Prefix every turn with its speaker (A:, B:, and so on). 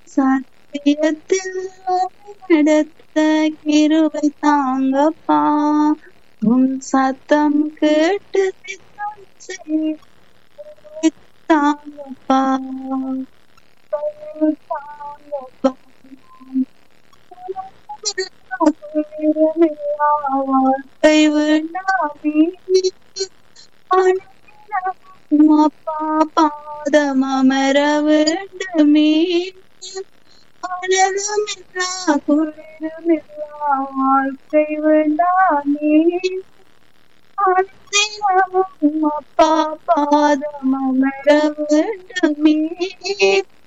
A: சத்தியத்தில் நடத்த கிருபை தாங்கப்பா உன் சத்தம் கேட்டு சித்தம் செய்ய தாங்கப்பா தாங்கப்பா வாழ்க்கை வேண்டாமே அப்பா பாதம் அமர வேண்டுமே அனலமில்லா குளிரமில்லா வாழ்க்கை வேண்டாமே அனுதினமும் அப்பா பாதம் அமர வேண்டுமே